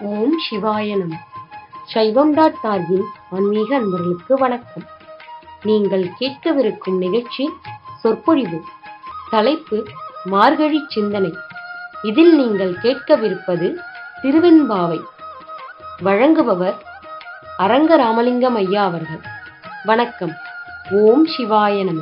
ஓம் சிவாய நம சைவம் டாட் டார்கின் ஆன்மீக அன்பர்களுக்கு வணக்கம் நீங்கள் கேட்கவிருக்கும் நிகழ்ச்சி சொற்பொழிவு தலைப்பு மார்கழி சிந்தனை இதில் நீங்கள் கேட்கவிருப்பது திருவெண்பாவை வழங்குபவர் அரங்க ராமலிங்கம் ஐயா அவர்கள் வணக்கம் ஓம் சிவாய நம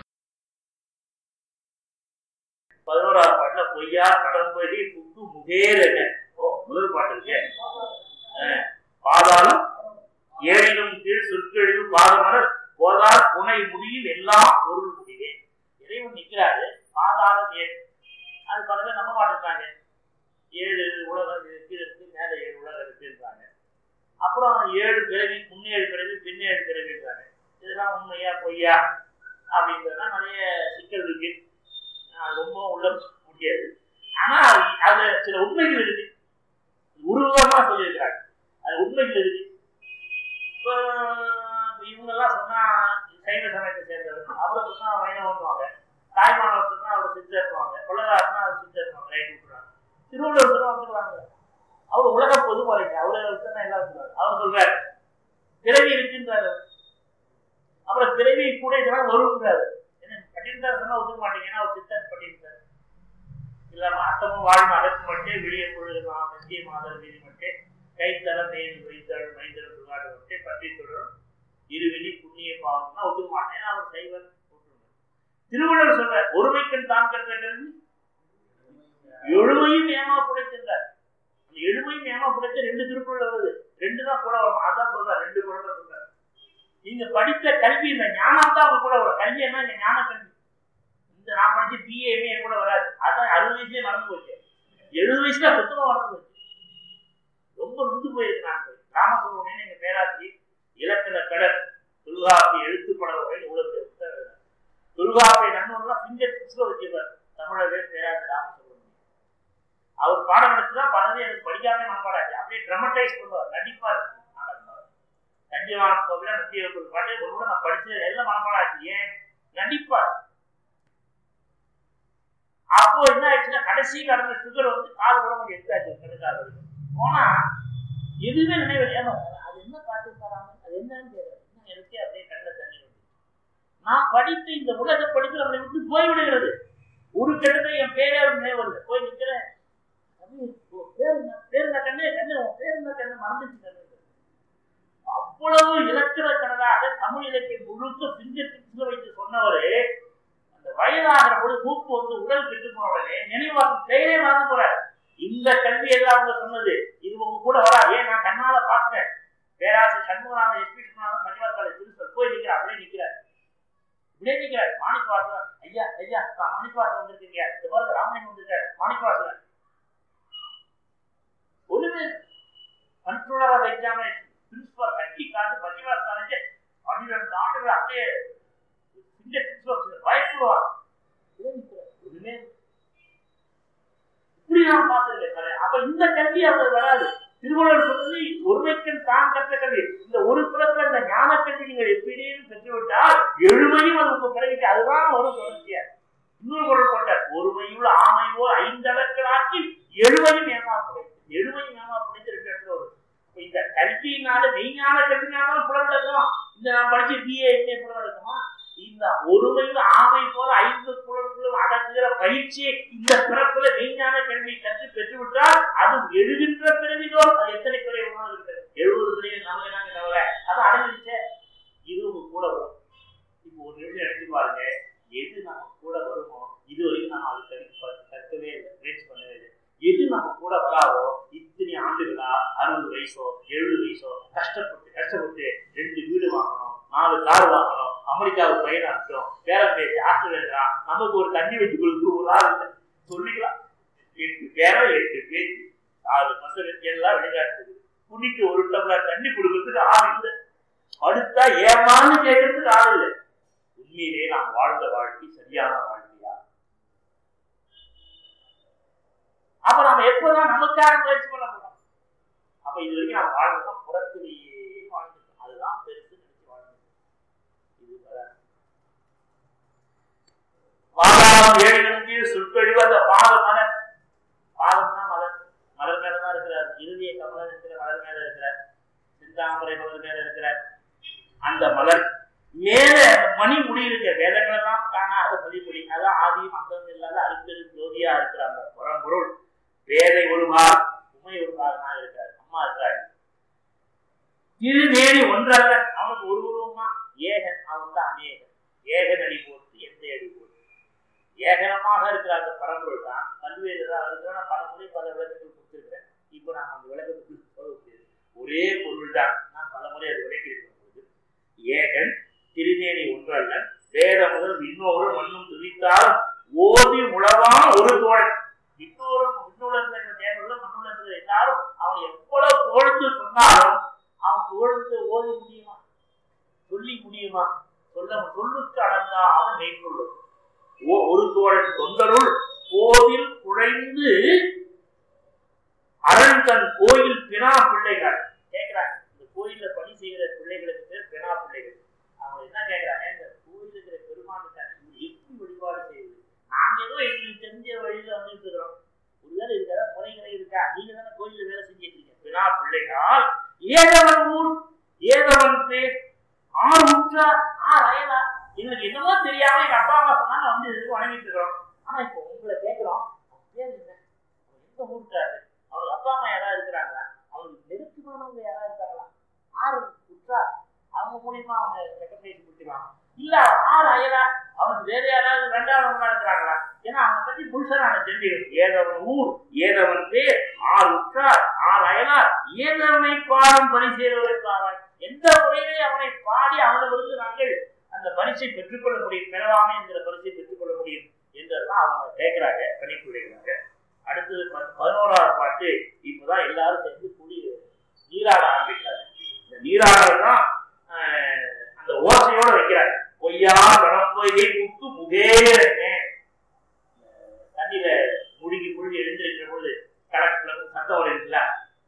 பதினோராவது பாட்டுல பொய்யா கடம்படி புக்கு முகேரன ஓ முதல் பாட்டு இருக்கே அஹ், பாதாளம் ஏழிலும் கீழ் சொற்கழிவு பாதமலர் போதார் புனை முடியில் எல்லாம் பொருள் முடிவே இறைவன் நிக்கிறாரு பாதாளம் ஏழு அது பல பேர் நம்ப மாட்டேங்கிறாங்க ஏழு உலகம் இருக்கு இருக்கு மேல ஏழு உலகம் இருக்குன்றாங்க அப்புறம் ஏழு பிறவி முன்னேழு பிறவி பின்னேழு பிறவின்றாங்க இதெல்லாம் உண்மையா பொய்யா அப்படின்றதுலாம் நிறைய சிக்கல் இருக்கு அது ரொம்ப உள்ள முடியாது ஆனா அது- அது சில உண்மைகள் இருக்கு உருவமா சொல்லியிருக்கிறாங்க அது உண்மைகள் இருக்கு இப்போ இவங்க எல்லாம் சொன்னா சைவ சமயத்தை சேர்ந்தவர் அவரை சொன்னா வைணவன்வாங்க தாய்மானவர் சொன்னா அவர் சித்தருவாங்க கொள்ளதாருன்னா அவர் சித்தருவாங்க ரைட் விட்டுறாங்க திருவள்ளுவர் சொன்னா வந்துருவாங்க அவர் உலக பொதுமறைங்க அவரை சொன்னா எல்லாம் சொல்றாரு அவர் சொல்றாரு பிறவி இருக்குன்றாரு அப்புறம் பிறவி கூட இதெல்லாம் வருங்கிறாரு என்ன பட்டினத்தார் சொன்னா ஒத்துக்க மாட்டீங்கன்னா அவர் சித்தர் பட்டினத்தார் இல்லாம அத்தமும் வாழும் அகத்து மட்டும் வெளியே பொழுதுமா மத்திய மாதர் வீதி மட்டும் கைத்தல நேர் வைத்தாள் மைந்தர் புகாடு மட்டும் பற்றி தொடரும் இருவெளி புண்ணிய பாவம்னா ஒத்துக்க மாட்டேன் ஏன்னா அவர் சைவர் ஒத்துக்கணும். திருவள்ளுவர் சொல்ற ஒருமைக்கண் தான் கற்ற கல்வி எழுமையும் ஏமா புடைத்திருந்தார் அந்த எழுமையும் ஏமா புடைத்த ரெண்டு திருக்குறள் வருது ரெண்டு தான் கூட வரும் அதான் சொல்றார் ரெண்டு குரல் தான் சொல்றார் நீங்க படித்த கல்வி இந்த ஞானம் தான் அவங்க கூட வரும் கல்வி என்ன இங்க ஞான கல்வி இந்த நான் படிச்ச பிஏ எம்ஏ கூட வராது அதான் அறுபது வயசுலயே மறந்து போச்சு எழுபது வயசுல சுத்தமா மறந்து போச்சு ரொம்ப நொந்து போயிருக்கு நான் போய் ராமசுப்ரமணியன் எங்க பேராசிரியர் இலக்கண கடல் தொல்காப்பி எழுத்துப்பட வகையில் இவ்வளவு பெரிய புத்தகம் எழுதினார். தொல்காப்பி நண்பன்லாம் ஃபிங்கர் டிப்ஸ்ல வச்சிருப்பார் தமிழவே பேராசிரியர் ராமசுப்ரமணியன் அவர் பாடம் எடுத்துதான் பலது எனக்கு படிக்காம மனப்பாடாச்சு அப்படியே ட்ரமட்டைஸ் பண்ணுவார் நடிப்பா இருக்கு நாடகம் கண்டிவான கோவில நந்திய ஒரு பாட்டு ஒரு கூட நான் படிச்சது எல்லாம் மனப்பாடாச்சு ஏன் நடிப்பார் அப்போ என்ன ஆயிடுச்சுன்னா கடைசி கடந்த சுகர் வந்து கால் கூட கொஞ்சம் எடுத்தாச்சு கெடுக்காது போனா எதுவுமே நினைவு ஏமா அது என்ன பாட்டு தராங்க அது என்னன்னு தெரியல இன்னும் எனக்கே அப்படியே கண்ணில் தண்ணி வருது நான் படித்த இந்த உலக படிப்பு நம்மளை விட்டு போய்விடுகிறது ஒரு கட்டத்தை என் பேரே ஒரு நினைவு வருது போய் நிக்கிறேன் தம்பி, உன் பேர் என்ன பேர் என்ன கண்ணு கண்ணு உன் பேர் என்ன கண்ணு மறந்துச்சு கண்ணு அவ்வளவு இலக்கிற கணக்காக தமிழ் இலக்கியம் முழுக்க பிஞ்சத்தில் வைத்து சொன்னவரு அந்த வயதாகிற பொழுது மூப்பு வந்து உடல் கெட்டு போன உடனே நினைவாக்கு பெயரே மறந்து போறாரு இந்த கல்வி எல்லாம் அவங்க சொன்னது இது உங்க கூட வரா ஏன் நான் கண்ணால பார்த்தேன் பேராசிரியர் சண்முகநாதன் எஸ்பி சண்முகநாதன் பள்ளிவாசல் காலேஜ் திருச்சல் போய் நிக்கிறார் அப்படியே நிக்கிறார் இப்படியே நிக்கிறார் மாணிக்கவாசல் ஐயா ஐயா நான் மாணிக்கவாசல் வந்திருக்கீங்க இந்த பாருங்க ராமலிங்கம் வந்திருக்காரு மாணிக்கவாசல் ஒண்ணுமே கண்ட்ரோலர் ஆஃப் எக்ஸாமினேஷன் பிரின்சிபல் கட்டி காட்டு பள்ளிவாசல் காலேஜ் பன்னிரெண்டு ஆண்டுகள் அப்படியே இந்த பிரின்சிபல் பயப்படுவார் இப்படியே நிக்கிறார். ஒண்ணுமே இப்படி நான் பார்த்திருக்கேன் அப்ப இந்த கல்வி அவர் வராது திருவள்ளுவர் சொன்னது ஒருமைக்கண் தான் கற்ற கல்வி இந்த ஒரு புறத்துல இந்த ஞான கல்வி நீங்கள் எப்படியும் பெற்றுவிட்டால் எழுமையும் அது உங்க பிறகு அதுதான் ஒரு தொடர்ச்சியா இன்னொரு குரல் கொண்டார் ஒருமையுள்ள ஆமையோ ஐந்தளக்களாக்கி எழுமையும் ஏமாப்புடைத்து எழுமையும் ஏமாப்புடைத்து ரெண்டு இடத்துல வரும் அப்ப இந்த கல்வியினால மெய்ஞான கல்வினாலும் புலனடக்கம் இந்த நான் படிச்ச பிஏ எம்ஏ புலனடக்கமா இந்த ஒருமையில் ஆமை போல ஐந்து புலன்களும் அடக்குகிற பயிற்சியை இந்த பிறப்புல மெய்ஞான கல்வி கற்று பெற்றுவிட்டால் அது எழுகின்ற பிறவிதோ அது எத்தனை பிறவி வேணாலும் இருக்கிறது எழுபது பிறவி நமக்கு நாங்க கவலை அது அடங்கிடுச்சே இது உங்க கூட வரும் இப்போ ஒரு நிமிஷம் நினைச்சு பாருங்க எது நம்ம கூட வருமோ இது வரைக்கும் நம்ம அது கற்க கற்கவே இல்லை முயற்சி பண்ணவே இல்லை எது நம்ம கூட வராதோ இத்தனை ஆண்டுகளா அறுபது வயசோ எழுபது வயசோ கஷ்டப்பட்டு கஷ்டப்பட்டு ரெண்டு வீடு வாங்கணும் நாலு கார் வாங்கணும் அமெரிக்காவுக்கு பயணம் அனுப்பிட்டோம் பேரம் பேசி ஆஸ்திரேலியா நமக்கு ஒரு தண்ணி வச்சு கொடுத்து ஒரு ஆள் இல்லை சொல்லிக்கலாம் எட்டு பேரம் எட்டு பேச்சு நாலு பசங்க எல்லாம் விளையாட்டுது குடிக்கு ஒரு டம்ளர் தண்ணி கொடுக்கறதுக்கு ஆள் இல்லை அடுத்தா ஏமான்னு கேட்கறதுக்கு ஆள் இல்லை உண்மையிலேயே நாம் வாழ்ந்த வாழ்க்கை சரியான வாழ்க்கையா அப்ப நம்ம எப்பதான் நமக்காக முயற்சி பண்ண போறோம் அப்ப இது வரைக்கும் நம்ம வாழ்ந்தோம் புறத்திலேயே வாழ்ந்துட்டோம் அதுதான் பெருசு நினைச்சு வாழ்ந்தோம் இது வராது. வாதாம் ஏழு கீழ் சொற்கழிவு அந்த பாத மலர் பாதம்னா மலர் மலர் மேலதான் இருக்கிறாரு இறுதிய கமலம் இருக்கிற மலர் மேல இருக்கிறார் சிந்தாமரை மலர் மேல இருக்கிறார் அந்த மலர் மேல அந்த மணி முடி இருக்க வேதங்களெல்லாம் காணாத மதிமொழி அதான் ஆதியும் அந்தம் இல்லாத அருப்பெரு ஜோதியா இருக்கிற அந்த பரம்பொருள் வேதை ஒருபார் உமை ஒருபாகனா இருக்காரு அம்மா இருக்காரு திருநேரி ஒன்றல்ல அவனுக்கு ஒரு உருவமா ஏகன் அவன் தான் அநேகன் ஏகன் அடி போட்டு எந்த அடி போட்டு ஏகனமாக இருக்கிற அந்த பரம்பொருள் தான் பல்வேறு அதுக்கு நான் பல முறை பல விளக்கங்கள் கொடுத்துருக்கிறேன் இப்போ நான் அந்த விளக்கத்துக்கு சொல்ல முடியாது ஒரே பொருள் தான் நான் பல முறை அது விளக்கியிருக்கும் போது ஏகன் திருநேரி ஒன்றல்ல வேத முதல் விண்ணோரு மண்ணும் துதித்தாலும் ஓதி உழவான ஒரு தோழன் விண்ணோரும் விண்ணுலகத்தில் தேவையுள்ள மண்ணுலகத்தில் எல்லாரும் அவன் எவ்வளவு புகழ்ந்து சொன்னாலும் அவன் புகழ்ந்து ஓதி முடியுமா சொல்லி முடியுமா சொல்ல சொல்லுக்கு அடங்காத மேற்கொள்ளும் ஓ ஒரு தோழன் தொண்டருள் கோவில் குழைந்து அரண் தன் கோயில் பினா பிள்ளைகள் கேட்கிறாங்க இந்த கோயில்ல பணி செய்கிற பிள்ளைகளுக்கு பேர் பினா பிள்ளைகள் அவங்க என்ன கேட்கிறாங்க இந்த கோயில் இருக்கிற பெருமானுக்கான எப்படி வழிபாடு செய்யுது நாங்க ஏதோ எங்களுக்கு தெரிஞ்ச வழியில வந்துட்டு இருக்கிறோம் ஒருவேளை இருக்காத முறைகளை இருக்கா நீங்க தானே கோயில்ல வேலை செஞ்சுட்டு இருக்கீங்க பினா பிள்ளைகள் ஏதவன் ஊர் ஏதவன் பேர் ஆறு உற்றா ஆறு அயலா எங்களுக்கு என்னமோ தெரியாம எங்க அப்பா அம்மா சொன்னாங்க வந்து இதுக்கு வணங்கிட்டு இருக்கிறோம் ஆனா இப்போ உங்களை கேட்கிறோம் அவன் பேர் என்ன அவன் எந்த ஊருக்காரு அவனுக்கு அப்பா அம்மா யாராவது இருக்கிறாங்களா அவனுக்கு நெருக்கமானவங்க யாராவது இருக்காங்களா ஆறு உற்றா அவங்க மூலியமா அவங்க ரெக்கக்னைஸ் கொடுத்துருவாங்க இல்ல ஆறு அயலா அவனுக்கு வேற யாராவது ரெண்டாவதவங்களா இருக்கிறாங்களா ஏன்னா அவனை பத்தி முழுசா நாங்க தெரிஞ்சுக்கணும் ஏதவன் ஊர் ஏதவன் பேர் ஆறு உற்றார் ஆறு அயலார் ஏதவனை பாடும் பணி செய்கிறவர்களுக்காக எந்த முறையிலே அவனை பாடி அவனிடமிருந்து நாங்கள் அந்த பரிசை பெற்றுக்கொள்ள முடியும் பெறலாமே என்கிற பரிசை பெற்றுக்கொள்ள முடியும் என்றெல்லாம் அவங்க கேட்கிறாங்க கணிப்புரைகிறாங்க அடுத்தது பத்து- பதினோராவது பாட்டு இப்பதான் எல்லாரும் சேர்ந்து கூடி நீராட ஆரம்பிக்கிறாங்க இந்த நீராடல் தான் ஆஹ், அந்த ஓசையோட வைக்கிறாங்க பொய்யா கடம் பொய்கை குக்கு முகேரனே தண்ணியில முழுகி முழுகி எழுந்திருக்கிற பொழுது கடற்குள்ள இருந்து சத்தம் வருதுல்ல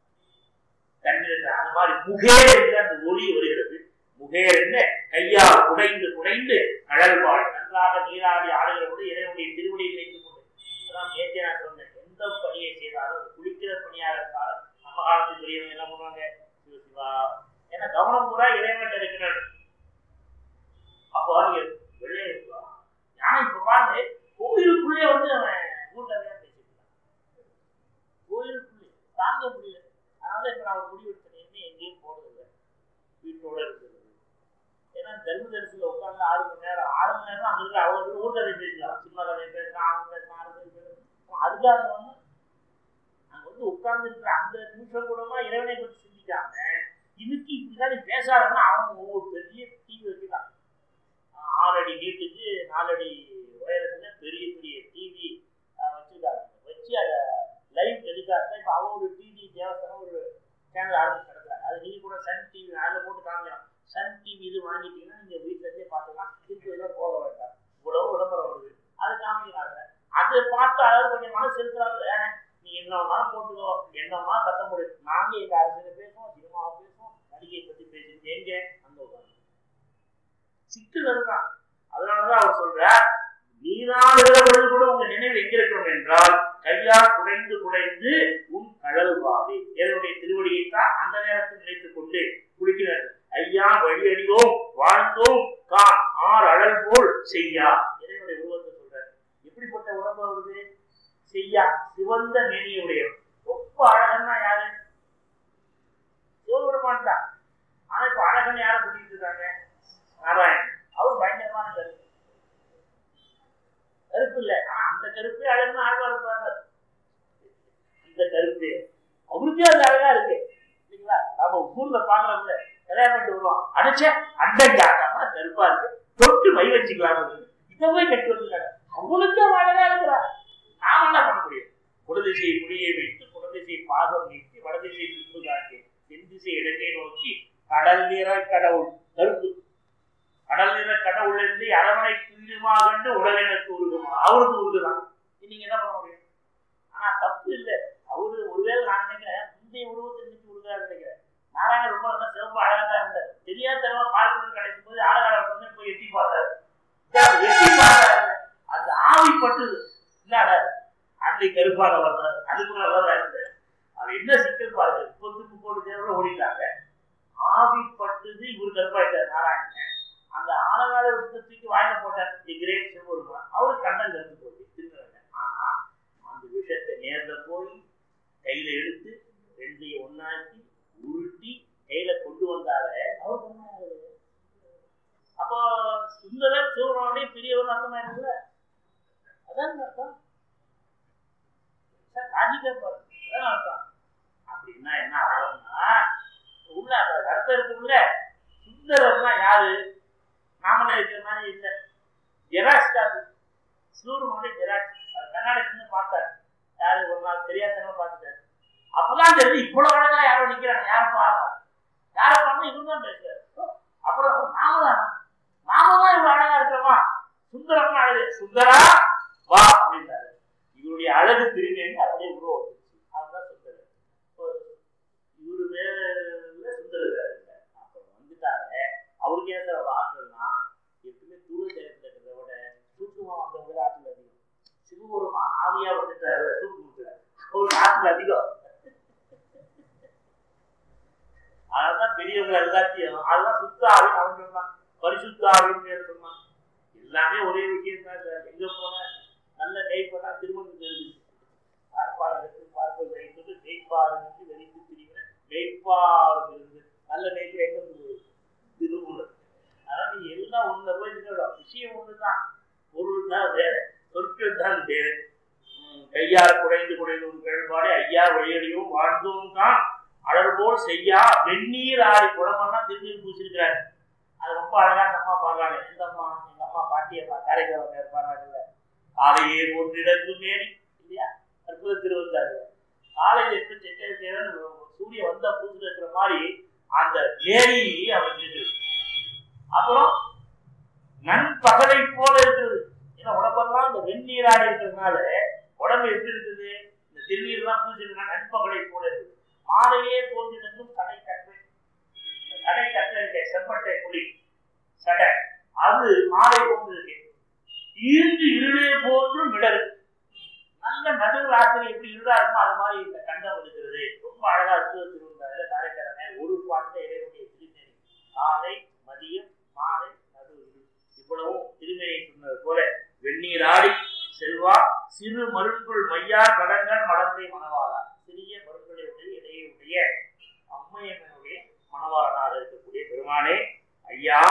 தண்ணீர் அந்த மாதிரி முகேர் என்ற அந்த ஒளி வருகிறது முகேர் என்ன கையால் குடைந்து குடைந்து கடல் வாழ் நன்றாக நீராடி ஆடுகிற பொழுது இறைவனுடைய திருவடியை நினைத்துக் கொண்டு அதான் நேற்றே நான் சொன்னேன் எந்த பணியை செய்தாலும் அது குளிக்கிற பணியாக இருந்தாலும் நம்ம காலத்து பெரியவங்க என்ன பண்ணுவாங்க சிவ சிவா ஏன்னா கவனம் பூரா இறைவன் இருக்கிறார் அப்போ நீங்க வெளியே இருக்கலாம் ஆனா இப்ப பாருங்க கோயிலுக்குள்ளே வந்து அவன் ஊர்ல பேசிட்டு இருக்கான் கோயிலுக்குள்ளே தாங்க முடியல அதனால இப்ப நான் ஒரு முடிவு எடுத்தேன் என்ன எங்கேயும் போறதில்லை வீட்டோட இருக்கிறது ஏன்னா தர்ம தரிசில உட்கார்ந்து ஆறு மணி நேரம் ஆறு மணி நேரம் அங்க இருக்க அவ்வளவு பேர் ஊர் கதை பேசலாம் சின்ன கதை பேசலாம் அவங்க பேசலாம் ஆறு பேர் பேசலாம் அதுக்காக வந்து அங்க வந்து உட்கார்ந்து இருக்கிற அந்த நிமிஷம் கூடமா இறைவனை பற்றி சிந்திக்காம இதுக்கு இப்படிதான் நீ பேசாதன்னா அவன் ஒவ்வொரு பெரிய டிவி வைக்கிறான் ஆறடி நீட்டுக்கு நாலடி உயரத்துல பெரிய பெரிய டிவி வச்சிருக்காங்க வச்சு அதை லைவ் டெலிகாஸ்ட் இப்போ அவங்க ஒரு டிவி தேவஸ்தானம் ஒரு சேனல் ஆரம்பிச்சு நடத்துறாங்க அது நீங்க கூட சன் டிவி அதில் போட்டு காமிக்கலாம் சன் டிவி இது வாங்கிட்டீங்கன்னா நீங்க வீட்டுல இருந்தே பார்த்துக்கலாம் திருப்பி எல்லாம் போக வேண்டாம் இவ்வளவு விளம்பரம் வருது அது காமிக்கிறாங்க அதை பார்த்து அதாவது கொஞ்சம் மனசு செலுத்துறாங்க ஏன் நீ என்னன்னா போட்டுக்கோ என்னமா சத்தம் போடு நாங்க எங்க அரசியல பேசுவோம் சினிமாவை பேசுவோம் நடிகை பத்தி பேசுறது எங்க அந்த உட்கார்ந்து சிக்கல் இருக்கான் அதனாலதான் அவர் சொல்றார் நீராடுகிற பொழுது கூட உங்க நினைவு எங்க இருக்கணும் என்றால் கையால் குடைந்து குடைந்து உன் கடல் பாடி என்னுடைய திருவடியை தான் அந்த நேரத்தில் நினைத்துக் கொண்டு குளிக்கிறார் ஐயா வழியடியோம் வாழ்ந்தோம் கான் ஆர் அழல் போல் செய்யா இறைவனுடைய உருவத்தை சொல்றார் எப்படிப்பட்ட உடம்பு வருது செய்யா சிவந்த மேனியுடைய ரொம்ப அழகன்னா யாரு சிவபெருமான் தான் ஆனா இப்ப அழகன் யாரை சொல்லிட்டு இருக்காங்க நாராயணன் அவர் பயங்கரமான கருப்பு கருப்பு இல்ல ஆனா அந்த கருப்பே அழகுன்னு ஆழ்வார் இருப்பாங்க இந்த கருப்பு அவருக்கே அது அழகா இருக்கு இல்லைங்களா நாம ஊர்ல பாக்குறோம்ல கல்யாணம் பண்ணிட்டு வருவோம் அடைச்ச அண்டை காட்டாம கருப்பா இருக்கு தொட்டு மை வச்சுக்கலாம் இதை போய் கட்டி வந்துருக்காங்க அவளுக்கு அவ அழகா இருக்கிறா நாம என்ன பண்ண முடியும் குடதிசை முடியை வைத்து குடதிசை பாகம் நீக்கி வடதிசை துப்பு காட்டி தென்திசை இடங்கை நோக்கி கடல் நிற கடவுள் கருப்பு கடல் நிற கடவுள் இருந்து அரவணை துயிலுமா கண்டு உடல் எனக்கு உருகுமா அவருக்கு உருகுதான் நீங்க என்ன பண்ண முடியும் ஆனா தப்பு இல்லை அவரு ஒருவேளை நான் நினைக்கிறேன் முந்தைய உருவத்தை நினைச்சு உருகாது நினைக்கிறேன் நாராயணன் ரொம்ப நல்லா சிறப்பு அழகா தான் இருந்தார் தெரியாதனமா பார்க்கறது கிடைக்கும் போது ஆழகால வந்து போய் எட்டி பார்த்தாரு எட்டி பார்த்தாரு அந்த ஆவி பட்டுது இல்லாத அன்னை கருப்பாக வந்தார் அது கூட நல்லா தான் இருந்தார் அவர் என்ன சிக்கல் பாருங்க முப்பத்து முப்பது தேர்தல் ஓடிட்டாங்க ஆவி பட்டுது இவர் கருப்பாயிட்டார் நாராயணன் அந்த ஆலகால விஷயத்துக்கு வாயில போட்டார் தி கிரேட் சிவபெருமான் அவரு கண்ணன் கருத்து போச்சு திரும்ப ஆனா அந்த விஷயத்தை நேர்ல போய் கையில எடுத்து ரெண்டையும் ஒன்னாக்கி உருட்டி கையில கொண்டு வந்தாரு அவர் பண்ணாரு அப்போ சுந்தரர் சிவபெருமானுடைய பெரியவர் அர்த்தமாயிருக்குல்ல அதான் அர்த்தம் சார் ராஜிகா பாருங்க அதான் அர்த்தம் அப்படின்னா என்ன அர்த்தம்னா உள்ள அந்த அர்த்தம் இருக்குல்ல சுந்தரர்னா யாரு நாமளே இருக்கிற மாதிரி இல்லை ஜெராக்ஸ் காப்பி சூரியனுடைய ஜெராக்ஸ் அவர் கர்நாடகத்துல பார்த்தாரு யாரு ஒரு நாள் தெரியாதவங்க பார்த்துட்டாரு அப்பதான் தெரிஞ்சு இவ்வளவு அழகா யாரோ நிக்கிறாங்க யார பாருங்க யார பாருங்க இவங்க தான் பேசுறாரு ஓ, அப்புறம் நாம தான் நாம தான் இவ்வளவு அழகா இருக்கிறோமா சுந்தரம் அழகு சுந்தரா வா அப்படின்றாரு இவருடைய அழகு திரும்பி அப்படியே உருவம் வந்துச்சு அதுதான் சுந்தரர் இப்போ இவரு வேற சுந்தரர் வேற இல்லை அப்புறம் வந்துட்டாரு அவருக்கு ஏன் சார் அவ்வளவு ஆற்றல்னா எப்பவுமே தூர ஜெயத்துல இருக்கிறத விட சூக்குமா வந்தவங்க விட ஆற்றல் அதிகம் சிவபெருமான் ஆவியா வந்துட்டாரு சூக்கு கொடுக்குறாரு அவருக்கு ஆற்றல் அதிகம் அதனாலதான் பெரியவங்க எல்லாத்தையும் அதெல்லாம் சுத்த ஆவின்னு அவன் சொன்னான் பரிசுத்த ஆவின்னு பேர் சொன்னான் எல்லாமே ஒரே விஷயம் தான் சார் எங்க போன நல்ல நெய் பண்ணா திருமணம் தெரியுது பார்ப்பாளருக்கு பார்ப்பது வைத்தது நெய்ப்பாருக்கு வெறித்து திரிகிற நெய்ப்பாருக்கு இருந்து நல்ல நெய்க்கு எங்க இருந்து திருமூலர் அதனால நீ எல்லாம் ஒண்ணுல போய் நின்னுடா. விஷயம் ஒண்ணுதான் பொருள் தான் வேற சொற்கள் தான் வேற உம், கையால் குடைந்து குடைந்து உன் கேள்பாடு ஐயா வழியடியும் வாழ்ந்தோம் தான் அழகு போல் செய்யா வெந்நீர் ஆடி குடமெல்லாம் திருநீர் பூசிருக்கிறார் அது ரொம்ப அழகா அந்த அம்மா பாடுறாங்க எந்த அம்மா எங்க அம்மா பாட்டிய காரைக்கால் பாடுறாங்கல்ல காலையே ஒன்றிடந்து மேனி இல்லையா அற்புத திருவந்தாரு காலையில எப்படி செக்கை தேவன் சூரிய வந்த பூசுல இருக்கிற மாதிரி அந்த மேரி அமைஞ்சிருக்கு அப்புறம் நண்பகலை போல இருக்குது ஏன்னா உடம்பெல்லாம் இந்த வெந்நீராடி இருக்கிறதுனால உடம்பு எப்படி இருக்குது இந்த திருநீர்லாம் பூசிருக்கா நண்பகலை போல இருக்குது மாலையே தோன்றினும் கடை கற்றை இந்த கடை கற்றை இருக்க செம்பட்டை புலி சடை அது மாலை போன்று இருக்கு ஈர்ந்து இருளே போன்று மிடரு நல்ல நடு ராத்திரி எப்படி இருடா இருக்குமோ அது மாதிரி இந்த கண்டம் இருக்கிறது ரொம்ப அழகா இருக்கு திருவந்தாரு காரைக்காரனே ஒரு பாட்டுல இறைவனுடைய திருநெறி காலை மதியம் மாலை நடு இருள் இவ்வளவும் திருநெறி சொன்னது போல வெந்நீராடி செல்வா சிறு மருண்குள் மையா கடங்கள் மடந்தை மணவாளா சிறிய மருண்களுடைய இடையே உடைய அம்மையம்மனுடைய மணவாளனாக இருக்கக்கூடிய பெருமானே ஐயா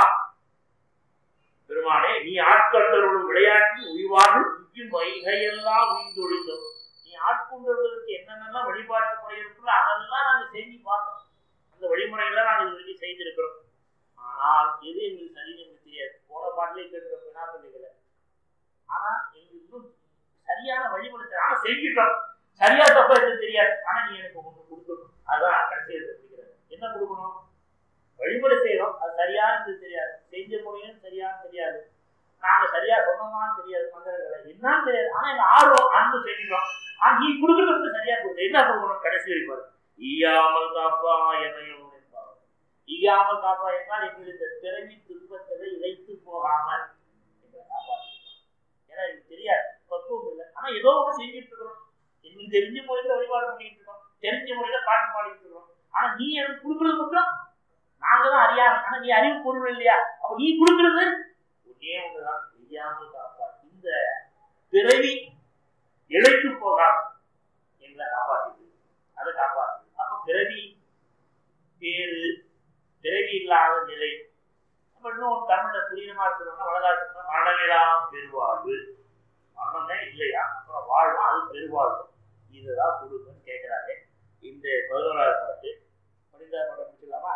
பெருமானே நீ ஆட்கொண்டவர்களும் விளையாட்டி உய்வார்கள் உய்யும் வைகையெல்லாம் உயிர்ந்தொழிந்தோம் நீ ஆட்கொண்டவர்களுக்கு என்னென்னலாம் வழிபாட்டு முறை இருக்குல்ல அதெல்லாம் நாங்க செஞ்சு பார்த்தோம் அந்த வழிமுறையெல்லாம் நாங்க இது வரைக்கும் செய்திருக்கிறோம் ஆனால் எது எங்களுக்கு சரின்னு எங்களுக்கு தெரியாது போன பாட்டிலே கேட்கிற பினாப்பள்ளிகளை ஆனா எங்களுக்கு இன்னும் சரியான வழிமுறை தெரியல. ஆனா செஞ்சுட்டோம் சரியா தப்பா எதுவும் தெரியாது ஆனா நீ எனக்கு ஒண்ணு கொடுக்கணும் அதான் கடைசி எழுத பிடிக்கிறது என்ன கொடுக்கணும் வழிமுறை செய்யறோம் அது சரியானது தெரியாது செஞ்ச முறையும் சரியானு தெரியாது நாங்க சரியா சொன்னோமான்னு தெரியாது மந்திரங்களை என்னன்னு தெரியாது ஆனா எங்க ஆர்வம் அன்பு செஞ்சுட்டோம் ஆனா நீ கொடுக்கறது வந்து சரியா கொடுக்குற என்ன கொடுக்கணும் கடைசி வரைப்பாரு ஈயாமல் காப்பா எமையும் என்பார் ஈயாமல் காப்பா என்றால் எங்களுக்கு இந்த பிறவி துன்பத்தை இழைத்து போகாமல் எங்களை காப்பாற்றிருப்பான் ஏன்னா எனக்கு தெரியாது பக்குவம் இல்லை ஆனா ஏதோ ஒன்று செஞ்சுட்டு இருக்கிறோம் எங்களுக்கு தெரிஞ்ச முறையில வழிபாடு பண்ணிட்டு இருக்கோம் தெரிஞ்ச முறையில பாட்டு பாடிட்டு இருக்கோம் ஆனா நீ எனக்கு கொடுக்கறது மட்டும் நாங்க தான் அறியாம ஆனா நீ அறிவு பொருள் இல்லையா அப்ப நீ கொடுக்கறது ஒன்னே ஒண்ணுதான் தெரியாமல் காப்பா இந்த பிறவி இழைத்து போகாம எங்களை காப்பாற்றுது அதை காப்பாற்று அப்ப பிறவி பேரு பிறவி இல்லாத நிலை நம்ம இன்னும் தமிழ்ல புரியுற மாதிரி சொல்லணும்னா வளதாசம் மரணமில்லாம் பெருவாழ்வு மரணமே இல்லையா அப்புறம் வாழ்வா அது பெருவாழ்வு இதுதான் கொடுக்குன்னு கேட்கிறாரு இந்த பதினோராவது பாட்டு முடிந்தா பாட்டை முடிச்சிடலாமா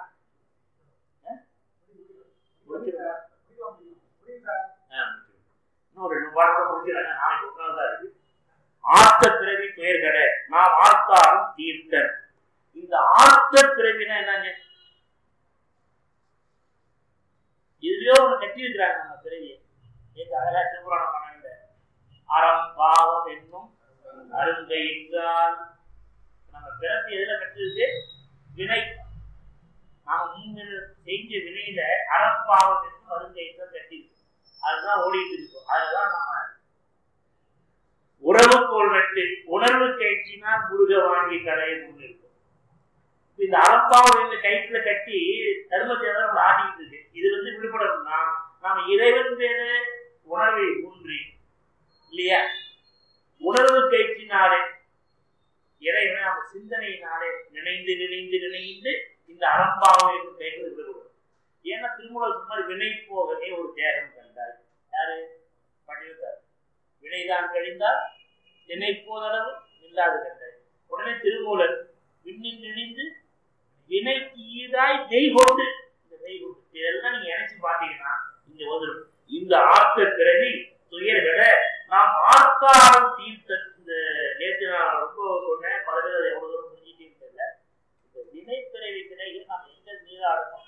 முடிச்சிடலாம் இன்னும் ரெண்டு பாடத்தை முடிச்சிடலாம் நாளைக்கு ஒன்றாவது தான் இருக்கு ஆர்த்த பிறவி பெயர்கட நாம் ஆர்த்தாரும் தீர்த்தன் இந்த ஆர்த்த பிறவினா என்னங்க இதுலயோ ஒண்ணு கட்டி இருக்கிறாங்க நம்ம பிறவியை நேற்று அழகா சிவபுராணம் பண்ணாங்க அறம் பாவம் என்னும் அருங்கையின்றால் நம்ம பிறப்பு எதுல கட்டிருக்கு வினை நாம முன்ன செஞ்ச வினையில அறம் பாவம் என்னும் அருங்கையின்றால் கட்டிருக்கு அதுதான் ஓடிட்டு இருக்கும் அதுதான் நம்ம உறவு கோல் நட்டு உணர்வு கயிற்றினால் முருக வாங்கி கரையை இருக்கும் இந்த அலப்பாவை இந்த கயிற்றுல கட்டி தர்மத்தை நம்ம ஆட்டிக்கிட்டு இருக்கு இது வந்து விடுபடணும்னா நாம இறைவன் பேரு உணர்வை ஊன்றி இல்லையா உணர்வு கயிற்றினாலே இறைவனை நம்ம சிந்தனையினாலே நினைந்து நினைந்து நினைந்து இந்த அறம்பாவை என்று கைகள் விடுபடும் ஏன்னா திருமூலர் சொன்னால் வினை போகவே ஒரு தேகம் கண்டார் யாரு பட்டியல்தார் வினைதான் கழிந்தால் என்னை போதளவு இல்லாது கண்டார் உடனே திருமூலர் விண்ணில் நினைந்து வினைக்கு ஈடாய் நெய் கொண்டு இந்த நெய் கொண்டு இதெல்லாம் நீங்க நினைச்சு பாத்தீங்கன்னா இங்க வந்துடும் இந்த ஆத்த பிறவி துயர்களை நாம் ஆத்தாரம் தீர்த்த இந்த நேற்று நான் ரொம்ப சொன்னேன் பல பேர் அதை எவ்வளவு தூரம் புரிஞ்சுட்டேன்னு தெரியல இந்த வினை பிறவி பிறகு நாம் எங்க நீராடணும்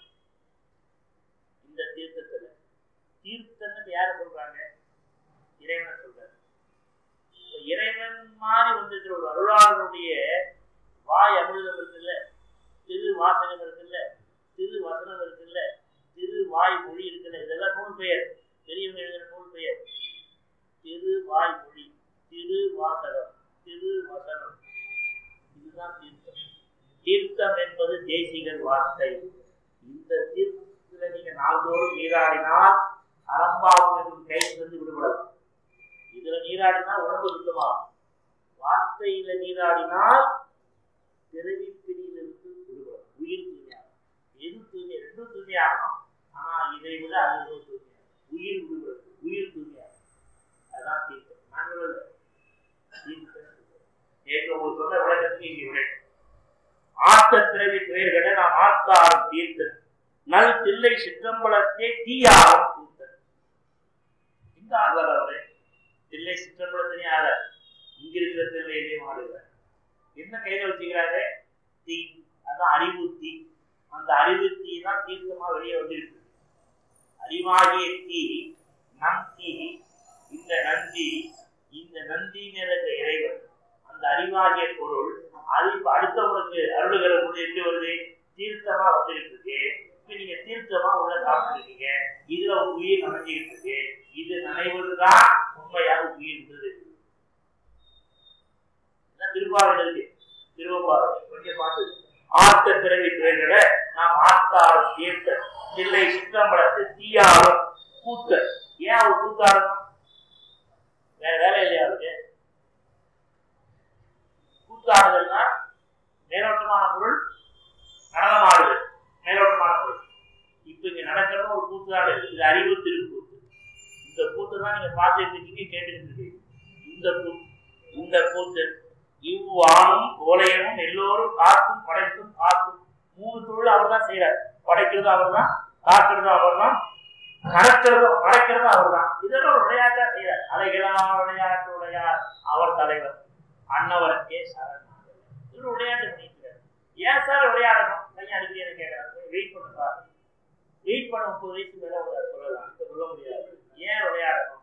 இந்த தீர்த்தத்துல தீர்த்தம்னு யார சொல்றாங்க இறைவனை சொல்றாரு இப்ப இறைவன் மாதிரி வந்திருக்கிற ஒரு அருளாளனுடைய வாய் அமிர்தம் இருக்குல்ல திரு வாசகம் இருக்குல்ல திரு வசனம் இருக்குல்ல திரு வாய் மொழி இருக்குல்ல இதெல்லாம் நூல் பெயர் பெரியவங்க எழுதுற நூல் பெயர் திரு வாய் மொழி திரு வாசகம் திரு வசனம் இதுதான் தீர்த்தம் தீர்த்தம் என்பது தேசிகர் வார்த்தை இந்த தீர்த்தத்துல நீங்க நாள்தோறும் நீராடினால் அறம்பாவும் என்னும் கையிலிருந்து விடுபடலாம் இதுல நீராடினால் உடம்பு சுத்தமாகும் வார்த்தையில நீராடினால் பிறவி பிடியிலிருந்து விடுபடும் உயிர் தூய்மையாகும் எது தூய்மை ரெண்டும் தூய்மையாகணும் ஆனா இதை விட அது ரொம்ப தூய்மையாகும் உயிர் விடுபடுது உயிர் தூய்மையாகும் அதான் தீர்த்தம் நாங்கள் தீர்த்தம் ஏற்க ஒரு சொன்ன விளக்கத்துக்கு இங்கே விட ஆத்த பிறவி பெயர்களை நாம் ஆத்தாரம் தீர்த்தன் நல் தில்லை சிற்றம்பலத்தே தீயாரம் கூத்தன் இந்த ஆதார் அவரே தில்லை சிற்றம்பலத்தினே ஆதார் இங்க இருக்கிற தில்லையிலேயும் ஆடுகிறார் என்ன கையில வச்சுக்கிறாரு தீ அதான் அறிவு தீ அந்த அறிவு தீ தான் தீர்த்தமா வெளியே வந்துருக்கு அறிவாகிய தீ நம் தீ இந்த நந்தி இந்த நந்தின்னு இருக்க இறைவன் அந்த அறிவாகிய பொருள் அது இப்ப அடுத்தவங்களுக்கு அருளுகிற பொருள் எப்படி வருது தீர்த்தமா வந்துட்டு இருக்கு இப்ப நீங்க தீர்த்தமா உள்ள சாப்பிட்டுருக்கீங்க இதுல உயிர் நனைஞ்சிட்டு இருக்கு இது நனைவதுதான் உண்மையாக உயிர் இருந்தது திருப்பாவை இருக்கு திருவம்பாவை கொஞ்சம் பார்த்து ஆத்த பிறவி பிறகுட நாம் ஆத்தாரம் தீர்த்த இல்லை சிற்றம்பலத்து தீயாரம் கூத்த ஏன் அவர் கூத்தாடணும் வேற வேலை இல்லையா அவருக்கு கூத்தாடுதல்னா மேலோட்டமான பொருள் நடனமாடுதல் மேலோட்டமான பொருள் இப்ப இங்க நடக்கிறது ஒரு கூத்தாடு இது அறிவு திருக்கூத்து இந்த கூத்து தான் நீங்க பார்த்துட்டு இருக்கீங்க கேட்டுக்கிட்டு இருக்கீங்க இந்த கூத்து இந்த கூத்து இவ்வாணும் கோலையமும் எல்லோரும் காக்கும் படைத்தும் காக்கும் மூணு தொழில் அவர் தான் செய்யறார் படைக்கிறதும் அவர் தான் காக்கிறதும் அவர் தான் நடக்கிறதும் படைக்கிறதும் அவர் தான் இதெல்லாம் ஒரு விளையாட்டா செய்யறார் அலைகளா விளையாட்டு உடையார் அவர் தலைவர் அன்னவருக்கே சரண் இது விளையாட்டு பண்ணிக்கிறார் ஏன் சார் விளையாடணும் பையன் அடிக்கடி என்ன கேட்கறாரு வெயிட் பண்ணுறா வெயிட் பண்ண முப்பது வயசு மேல அவர் சொல்லலாம் இப்ப சொல்ல முடியாது ஏன் விளையாடணும்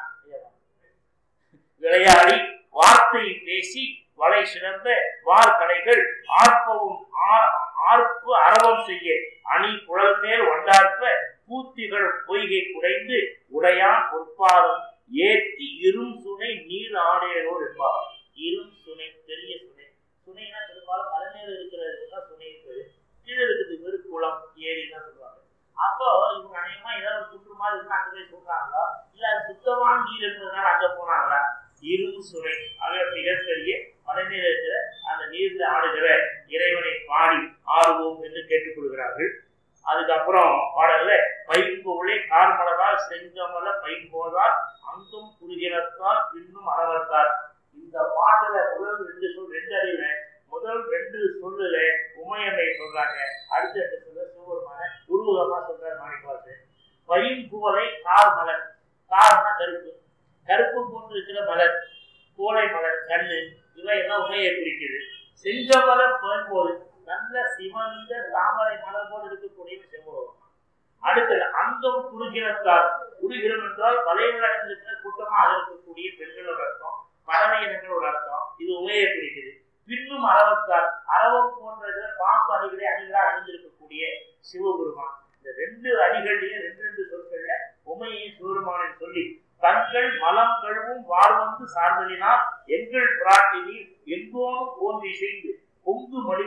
விளையாடி வார்த்தை பேசி வலை சிறந்த வார்கடைகள் ஆர்ப்பவும் ஆர்ப்பு அரவம் செய்ய அணி குழல் மேல் ஒன்றார்ப்ப பூத்திகள் பொய்கை குடைந்து உடையான் பொற்பாதம் ஏற்றி இரும் சுனை நீர் ஆடையரோடு என்பார் இரும் சுனை பெரிய சுனை சுனைனா பெரும்பாலும் மலைமேல இருக்கிறது தான் சுனை இருக்குது கீழே இருக்குது வெறும் குளம் ஏரிலாம் சொல்லுவாங்க அப்போ இவங்க அநேகமா ஏதாவது ஒரு சுற்று மாதிரி இருக்கு அங்க போய் சொல்றாங்களா இல்ல அது சுத்தமான நீர் இருந்ததுனால அங்க போனாங்களா இரும் சுனை ஆக மிகப்பெரிய மலைமேல இருக்கிற அந்த நீர்ல ஆடுகிற இறைவனை பாடி ஆடுவோம் என்று கேட்டுக்கொள்கிறார்கள் அதுக்கப்புறம் பாடல்ல பைம்பொருளை கார்மலரால் செங்கமல பைம்போதால் அங்கும் குறுகினத்தால் பின்னும் அறவத்தால் இந்த பாட்டுல முதல் ரெண்டு சொல் ரெண்டு அடியில முதல் ரெண்டு சொல்லுல உமையம்மை சொல்றாங்க அடுத்த ரெண்டு சொல்ல சிவபெருமான உருவகமா சொல்றாரு மாணிக்கவாசு பைம்புவலை கார் மலர் கார்னா கருப்பு கருப்பு போன்று இருக்கிற மலர் கோலை மலர் கண்ணு இவையெல்லாம் உமையை குறிக்குது செங்கமலம் போது நல்ல சிவந்த தாமரை மலர் போல் இருக்கக்கூடிய செவ்வகம் அடுத்தது அங்கம் குறுகினத்தால் குறுகினம் என்றால் வலையில் அடைந்திருக்கிற கூட்டமாக இருக்கக்கூடிய பெண்களோட அர்த்தம் பறவை இனங்களோட அர்த்தம் இது உமையை குறிக்குது பின்னும் அரவத்தால் அரவம் போன்ற பாம்பு அணிகளை அணிகளாக அணிந்திருக்கக்கூடிய சிவபெருமான் இந்த ரெண்டு அணிகள்லயும் ரெண்டு ரெண்டு சொற்கள்ல உமையை சிவபெருமானை சொல்லி தங்கள் மலம் கழுவும் வாழ்வந்து சார்ந்தலினால் எங்கள் பிராட்டினி எங்கோனும் போன்றி செய்து பொங்கு மடிவில் புக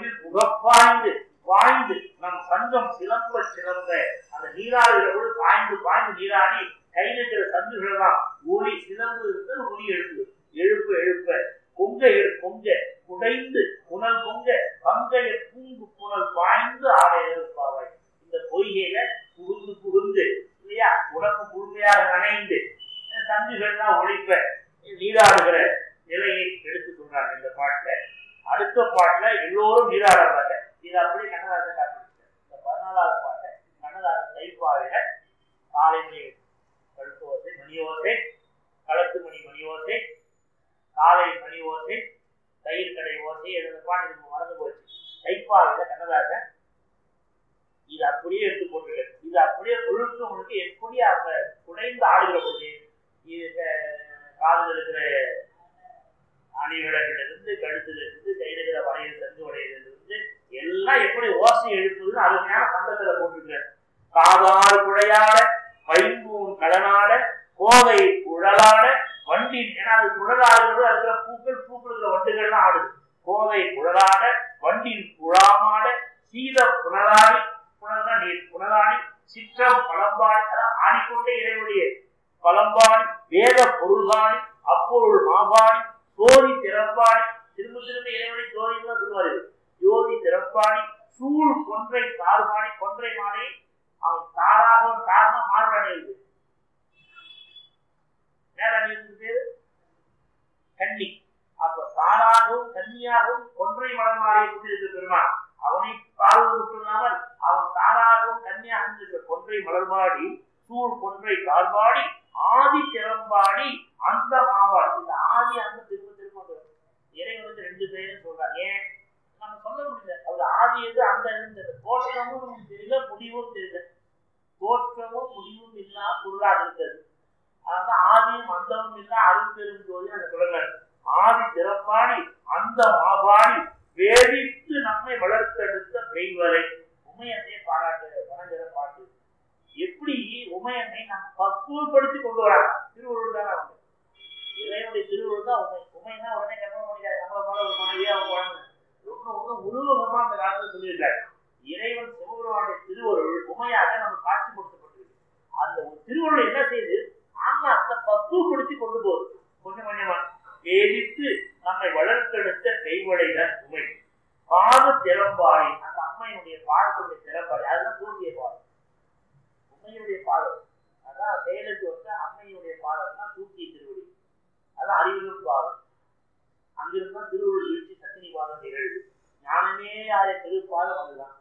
பாய்ந்து பாய்ந்து நம் சங்கம் சிலம்ப சிலம்ப அந்த நீராடுகிறவர்கள் பாய்ந்து பாய்ந்து நீராடி கையில் இருக்கிற சங்குகள் எல்லாம் ஒளி சிலம்பு இருந்து ஒளி எழுப்பு எழுப்ப எழுப்ப பொங்க எழு பொங்க குடைந்து புனல் பொங்க பங்கைய பூங்கு புனல் பாய்ந்து ஆடை எழுப்பாவாய் இந்த பொய்கையில புகுந்து புகுந்து இல்லையா உடம்பு முழுமையாக நனைந்து சங்குகள்லாம் ஒழிப்ப நீராடுகிற நிலையை எடுத்து சொல்றாங்க இந்த பாட்டுல அடுத்த பாட்டுல எல்லோரும் நீராடுறாங்க இது அப்படி கண்ணதாசன் காப்பிடுச்சு இந்த பதினாலாவது பாட்டை கண்ணதாசன் தைப்பாவில காலை மணி கழுத்து ஓசை மணி ஓசை களத்து மணி மணி ஓசை காலை மணி ஓசை தயிர் கடை ஓசை எழுத பாட்டு எனக்கு மறந்து போச்சு தைப்பாவில கண்ணதாசன் இது அப்படியே எடுத்து போட்டுருக்காரு இது அப்படியே முழுக்க உங்களுக்கு எப்படி அவங்க குடைந்து ஆடுகிற போது இது காதில் இருக்கிற அணிவிடத்திலிருந்து கழுத்துல இருந்து கையில் இருக்கிற வளையல் தந்து வளையலிருந்து எல்லாம் எப்படி ஓசை எழுப்புதுன்னு அருமையான சந்தத்துல போட்டுருக்காரு காதால் குழையாட பைம்பூன் கடனாட கோவை குழலாட வண்டின் ஏன்னா அது குழலாடுறது அதுல பூக்கள் பூக்கள் இருக்கிற வண்டுகள்லாம் ஆடுது கோவை குழலாட வண்டின் குழாமாட சீத புனலாடி புனல்னா நீர் புனலாடி சிற்றம் பழம்பாடி அதான் ஆடிக்கொண்டே இறைவனுடைய பழம்பாடி வேத பொருள்பாடி அப்பொருள் மாபாடி சோதி திறப்பாடி திரும்ப திரும்ப இறைவனை ஜோதி தான் சொல்லுவாரு ஜோதி திறப்பாடி சூழ் கொன்றை தார்பாடி கொன்றை மாலை அவன் தாராக தாரமா மாறுபாடு இருக்கு நேரம் பேரு கன்னி அப்ப தாராகவும் கன்னியாகவும் கொன்றை மலர்மாலையை கொண்டிருக்க பெருமான் அவனை பார்வை மட்டும் இல்லாமல் அவன் தாராகவும் கன்னியாகவும் இருக்கிற கொன்றை மலர்மாடி சூழ் கொன்றை தார்பாடி ஆதி திறம்பாடி அந்த மாபாடி இந்த ஆதி அந்த திரும்ப திரும்ப வரும். இறைவனுக்கு ரெண்டு பேரும் சொல்றாங்க ஏன் நம்ம சொல்ல முடியல அவர் ஆதி எது அந்த எதுன்னு தோற்றமும் நமக்கு தெரியல முடிவும் தெரியல தோற்றமும் முடிவும் இல்லா பொருளாக இருக்கிறது அதான் ஆதியும் அந்தமும் இல்லா அரும்பெரும் ஜோதி அந்த சொல்லுங்கள் ஆதி திறப்பாடி அந்த மாபாடி வேதித்து நம்மை வளர்த்தெடுத்த மெய்வரை உமையன்னையை பாராட்டு வணங்குற பாட்டு எப்படி உமையன்னை நாம் பக்குவப்படுத்தி கொண்டு வராங்க திருவள்ளுவர் தானே அவங்க இறைவனுடைய திருவள்ளுவர் தான் உண்மை உண்மைன்னா உடனே கர்மம் பண்ணிக்காது நம்மளை போல ஒரு மனைவியா அவங்க குழந்தை ஒன்றும் ஒன்றும் உருவகமா அந்த காலத்துல சொல்லியிருக்காரு இறைவன் சிவபெருமானுடைய திருவருள் உண்மையாக நம்ம காட்சிப்படுத்தப்பட்டிருக்கு அந்த ஒரு திருவருள் என்ன செய்யுது ஆன்மாக்களை பக்குவப்படுத்தி கொண்டு போகுது கொஞ்சம் கொஞ்சமா வேதித்து நம்மை வளர்த்தெடுத்த கைவளைதான் உண்மை பாத திறம்பாடி அந்த அம்மையினுடைய பாதத்துடைய திறம்பாடி அதுதான் தூக்கிய பாதம் உண்மையுடைய பாதம் அதான் செயலுக்கு வந்து அம்மையுடைய பாதம் தான் தூக்கிய திருவடி அதான் அறிவிலும் பாதம் அங்கிருந்தா திருவள்ளுவர் வீழ்ச்சி சத்தினி பாதம் நிகழ்வு ஞானமே ஆய திருப்பாதம் அதுதான்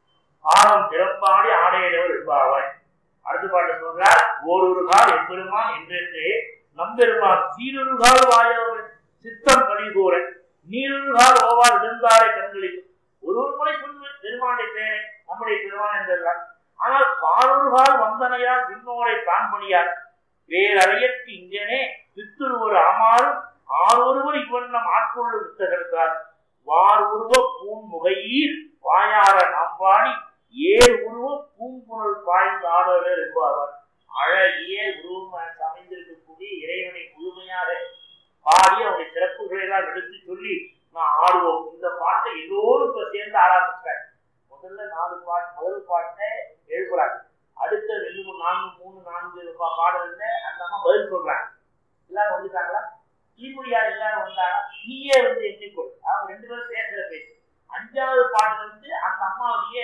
பாதம் திறப்பாடி ஆடையவர் என்பாவாய் அடுத்த பாட்டு சொல்றார் ஓரொரு கால் எம்பெருமான் என்றென்றே நம்பெருமான் சீரொரு கால் வாயவர் சித்தம் கழிகூற நீரொரு கால் ஓவார் இருந்தாரை கண்களில் ஒரு ஒரு முறை சொல்லுவேன் பெருமானுடைய பேரை நம்முடைய பெருமான் என்றெல்லாம் ஆனால் பாரொரு கால் வந்தனையால் விண்ணோரை காண்பணியார் வேறறையற்கு இங்கனே வித்துருவர் ஆமாறும் ஆறொருவர் இவ்வண்ணம் ஆட்கொள்ளும் வித்தகர்த்தார் வார் உருவ பூன் முகையீர் வாயார நம்பாடி ஏர் உருவ பூங்குழல் பாய்ந்து ஆடவர் என்பார் அழகிய உருவம் அமைந்திருக்கக்கூடிய இறைவனை முழுமையாக பாடி அவருடைய சிறப்புகளை எல்லாம் எடுத்து சொல்லி நான் ஆடுவோம் இந்த பாட்டை எல்லோரும் இப்ப சேர்ந்து ஆட ஆரம்பிச்சிட்டாங்க முதல்ல நாலு பாட்டு முதல் பாட்டை எழுப்புறாங்க அடுத்த ரெண்டு மூணு நான்கு மூணு நான்கு பா- பாடல்ல அந்த அம்மா பதில் சொல்றாங்க எல்லாரும் வந்துட்டாங்களா தீமொழியார் எல்லாரும் வந்தாங்க நீயே வந்து எண்ணிக்கொள் அவங்க ரெண்டு பேரும் பேசுற பேச்சு அஞ்சாவது பாட்டுல இருந்து அந்த அம்மாவுடைய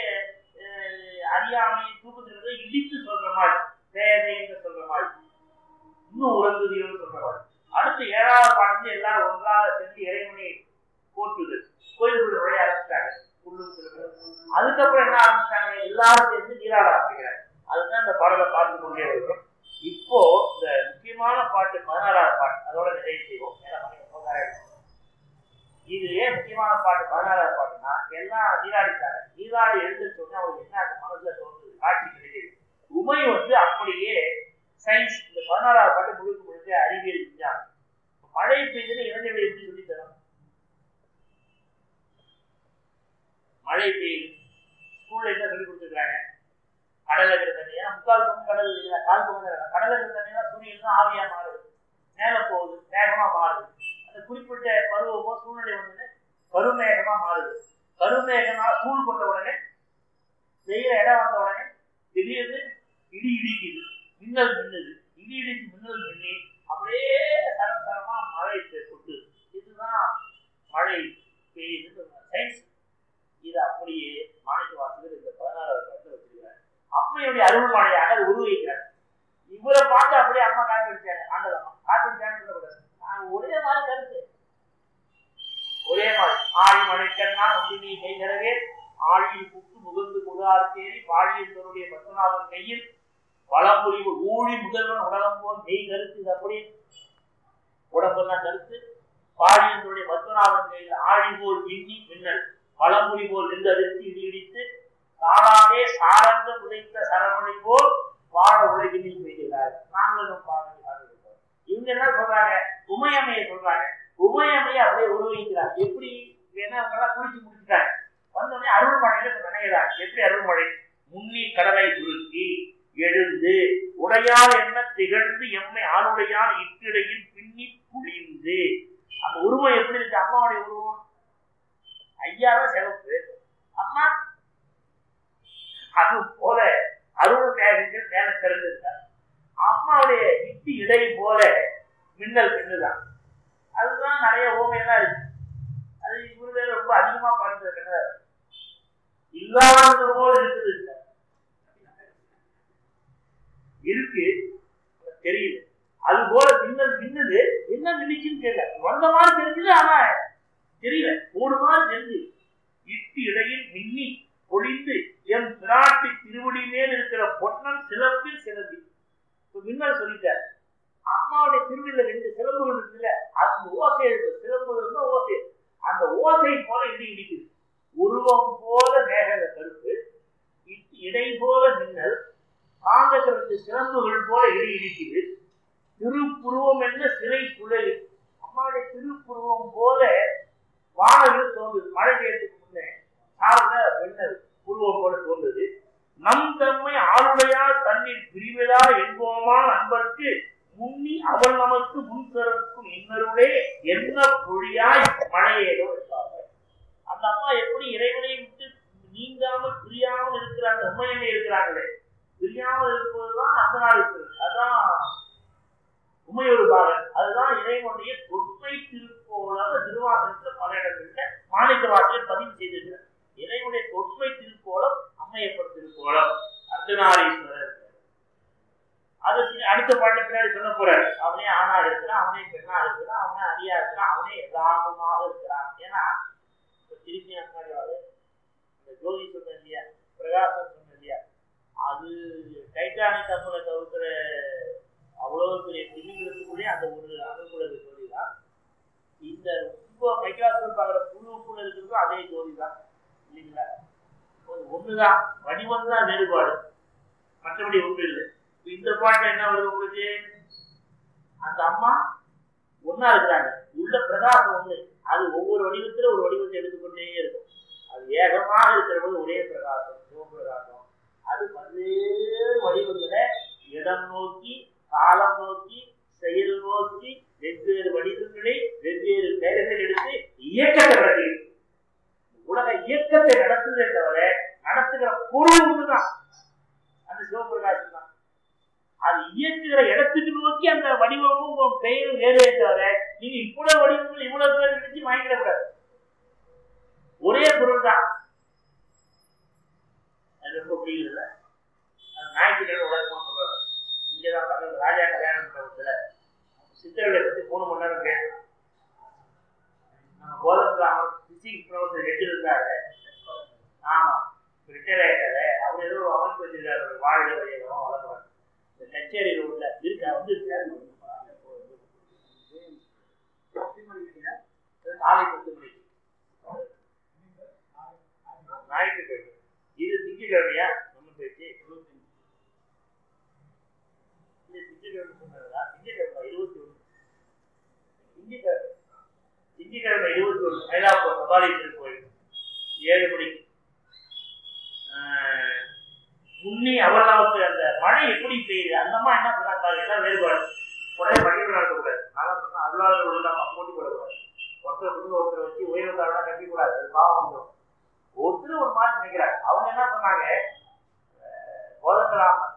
அஹ், அறியாமை தூக்கத்துல இடித்து சொல்ற மாதிரி தேவைன்னு சொல்ற மாதிரி இன்னும் உறங்குதியோன்னு சொல்ற மாதிரி அடுத்து ஏழாவது பாட்டு எல்லாரும் ஒன்றாக சென்று இறைவனை போற்றுது கோயிலுக்குள்ள நுழைய ஆரம்பிச்சிட்டாங்க புல்லும் சிலுக்கும். அதுக்கப்புறம் என்ன ஆரம்பிச்சிட்டாங்க எல்லாரும் சேர்ந்து நீராட ஆரம்பிக்கிறாங்க அதுதான் இந்த பாடலை பார்த்து கொண்டே வருகிறோம் இப்போ இந்த முக்கியமான பாட்டு பதினாறாவது பாட்டு அதோட நிறைவு செய்வோம் ஏன்னா மணி ஒன்பதாயிரம் இது ஏன் முக்கியமான பாட்டு பதினாறாவது பாட்டுனா எல்லாம் நீராடிட்டாங்க நீராடி எழுந்துட்டு உடனே அவங்களுக்கு என்ன அந்த மனசுல தோணுது காட்சி கிடைக்குது உமை வந்து அப்படியே சயின்ஸ் இந்த பதினாறாவது பாட்டு முழுக்க முழுக்க அறிவியல் விஞ்ஞானம் மழை பெய்யுதுன்னு இளைஞர்கள் எப்படி சொல்லி தரும் மழை பெய்யுது ஸ்கூல்ல என்ன சொல்லி கொடுத்துருக்காங்க கடல்ல இருக்கிற தண்ணி ஏன்னா முக்கால் பங்கு கடல் இல்லையா கால் பங்கு தான் கடல். கடல்ல இருக்கிற தண்ணி தான் சூரியன் தான் ஆவியா மாறுது மேல போகுது மேகமா மாறுது அந்த குறிப்பிட்ட பருவமோ சூழ்நிலை வந்து கருமேகமா மாறுது கருமேகனால சூழ் கொண்ட உடனே செய்யற இடம் வந்த உடனே திடீர்னு இடி இடிக்குது மின்னல் மின்னுது இடி இடிச்சு மின்னல் மின்னி அப்படியே சரம் சரமா மழை கொட்டு இதுதான் மழை பெய்யுது சயின்ஸ் இது அப்படியே மாணிக்க வாசகர் இந்த பதினாறாவது பாட்டில் வச்சிருக்கிறார் அம்மையுடைய அருள் மழையாக அதை உருவகிக்கிறார் இவரை பார்த்து அப்படியே அம்மா காப்பிடிச்சாங்க ஆண்டதம்மா காப்பிடிச்சான்னு சொல்லக்கூடாது நான் ஒரே மாதிரி கருத்து ஒரே மாதிரி ஆழி மழைக்கண்ணா ஒன்று நீ கைகிறவே ஆழியில் புக்கு முகந்து முகார் தேறி பாழியில் தன்னுடைய பத்மநாபன் கையில் வளம்புரிவு ஊழி முதல்வன் உடலம் போல் நெய் கருத்து இது அப்படி உடம்பெல்லாம் கருத்து பாழியனுடைய பத்மநாபன் கையில் ஆழி போல் மின்னி மின்னல் வளம்புரி போல் நின்று அதிர்ச்சி இடி இடித்து தானாவே சாரந்த புதைத்த சரமொழி போல் வாழ உலகினில் பெய்கிறார் நாங்களும் பாடல் பாடுகிறோம் இவங்க என்ன சொல்றாங்க உமையம்மையை சொல்றாங்க உமையம்மையை அப்படியே உருவகிக்கிறார் எப்படி ஏன்னா அவங்க எல்லாம் குளிச்சு முடிச்சுட்டாங்க வந்தோடனே அருள்மழையில இப்ப நினைக்கிறாங்க எப்படி அருள்மழை முன்னி கடலை சுருக்கி எழுந்து உடையால் என்ன திகழ்ந்து எம்மை ஆளுடையால் இட்டிடையில் பின்னி புழிந்து அந்த உருவம் எப்படி இருக்கு அம்மாவுடைய உருவம் ஐயாதான் சிவப்பு அம்மா அது போல அருள் மேகங்கள் மேல திறந்திருக்கார் அம்மாவுடைய இட்டி இடை போல மின்னல் மின்னுதான் அதுதான் நிறைய ஓமையெல்லாம் இருக்கு அது இவரு ரொம்ப அதிகமா பாடுறது கிடையாது இல்லாதது போல இருக்குது இருக்கு தெரியல அது போல மின்னல் மின்னுது என்ன மின்னுச்சுன்னு தெரியல வந்த மாதிரி தெரிஞ்சது ஆனா தெரியல மூணு மாதிரி தெரிஞ்சு இட்டு இடையில் மின்னி பொழிந்து என் பிராட்டி திருவடி மேல் இருக்கிற பொன்னன் சிலம்பில் சிலம்பி இப்ப மின்னல் சொல்லிட்டார் அம்மாவுடைய திருவிழில ரெண்டு சிலம்புகள் இருக்குல்ல அந்த ஓசை இருக்கு சிலம்புகள் தான் ஓசை அந்த ஓசை போல இடி இடிக்குது உருவம் போல மேக கருப்பு இடை போல மின்னல் காந்தக ரெண்டு சிலம்புகள் போல இடி இடிக்குது திருப்புருவம் என்ன சிலை குழல் அம்மாவுடைய திருப்புருவம் போல வானவில் தோன்றுது மழை பெய்யறதுக்கு முன்னே சார்ந்த மின்னல் உருவம் போல தோன்றுது நம் தம்மை ஆளுடையால் தண்ணீர் பிரிவதா என்போமா நண்பருக்கு முன்னி அவள் நமக்கு முன் தரக்கும் இன்னருளே என்ன பொழியாய் மழையேதோ இருப்பாங்க அந்த அம்மா எப்படி இறைவனை விட்டு நீங்காமல் பிரியாமல் இருக்கிற அந்த உண்மையிலே இருக்கிறாங்களே பிரியாமல் இருப்பதுதான் அர்த்தநாரீஸ்வரர் அதான் உண்மையொரு பாகன் அதுதான் இறைவனுடைய தொன்மை திருக்கோளாக திருவாசகத்தில் பல இடங்கள்ல மாணிக்க வாசகர் பதிவு செய்திருக்கிறார் இறைவனுடைய தொன்மை திருக்கோலம் அம்மையப்பர் திருக்கோலம் அர்த்தநாரீஸ்வரர் அது அடுத்த பாட்டு பின்னாடி சொல்ல போறாரு அவனே ஆணா இருக்கிறான் அவனே பெண்ணா இருக்கிறான் அவனே அடியா இருக்கிறான் அவனே எல்லாமுமாக இருக்கிறான் ஏன்னா இப்ப திருப்பி முன்னாடி வாரு இந்த ஜோதி சொன்ன இல்லையா பிரகாசம் சொன்ன இல்லையா அது டைட்டானிக் கப்பலை தவிர்க்கிற அவ்வளவு பெரிய திமிங்களுக்குள்ளே அந்த ஒரு அணுகுல ஜோதி தான் இந்த ரொம்ப மைக்ராஸ்கோப் பார்க்குற புழுக்குள்ள இருக்கிறதும் அதே ஜோதி தான் இல்லைங்களா ஒண்ணுதான் வடிவம் தான் வேறுபாடு மற்றபடி ஒன்று இல்லை இந்த பாட்டுல என்ன வருது உங்களுக்கு அந்த அம்மா ஒன்னா இருக்கிறாங்க உள்ள பிரகாசம் ஒண்ணு அது ஒவ்வொரு வடிவத்துல ஒரு வடிவத்தை எடுத்துக்கொண்டே இருக்கும் அது ஏகமாக இருக்கிற போது ஒரே பிரகாசம் சிவபிரகாசம் அது பல்வேறு வடிவங்களை இடம் நோக்கி காலம் நோக்கி செயல் நோக்கி வெவ்வேறு வடிவங்களை வெவ்வேறு பெயர்கள் எடுத்து இயக்கத்தை நடத்தி உலக இயக்கத்தை நடத்துதே தவிர நடத்துகிற பொருள் ஒண்ணுதான் அந்த சிவபிரகாசம் தான் அது இயக்குகிற இடத்துக்கு நோக்கி அந்த வடிவமும் பெயரும் வேறே தவிர நீங்க இவ்வளவு வடிவங்கள் இவ்வளவு பேர் நினைச்சு வாங்கிடக்கூடாது ஒரே பொருள் தான் அது ரொம்ப புரியுதுல்ல அது ஞாயிற்றுக்கிழமை உலகமா சொல்றாரு இங்கதான் பக்கத்துல ராஜா கல்யாண மண்டபத்துல சித்தர்களை பத்தி மூணு மணி நேரம் பேசணும் நம்ம Gautham Raman physics professor head இருந்தாரு ஆமா ரிட்டையர் ஆயிட்டாரு அவர் ஏதோ ஒரு அமைப்பு வச்சிருக்காரு ஒரு வாழ்க்கை வழியகம் வளர்க்குறாரு இந்த கச்சேரி ரோட்ல இருக்கா வந்து நாளை பத்து மணிக்கு ஞாயிற்றுக்கிழமை இது திங்கக்கிழமையா ஒண்ணு போயிடுச்சு இது திங்கக்கிழமை சொன்னதா திங்கக்கிழமை இருபத்தி ஒண்ணு திங்கக்கிழமை திங்கக்கிழமை இருபத்தி ஒண்ணு மயிலாப்பூர் கபாலீஸ்வரர் கோயில் ஏழு மணிக்கு முன்னி அவர் நமக்கு அந்த மழை எப்படி பெய்யுது அந்த அம்மா என்ன சொன்னாங்க எல்லாம் வேறுபாடு உடனே பள்ளிகள் நடக்கக்கூடாது நான் சொன்னா அருளாளர்கள் நம்ம போட்டி போடக்கூடாது ஒருத்தர் வந்து ஒருத்தர் வச்சு உயர்ந்தாலும் கட்டிக்கூடாது அது பாவம் வந்துடும் ஒருத்தர் ஒரு மாதிரி நினைக்கிறாங்க அவங்க என்ன சொன்னாங்க அஹ், கோதண்டராமன்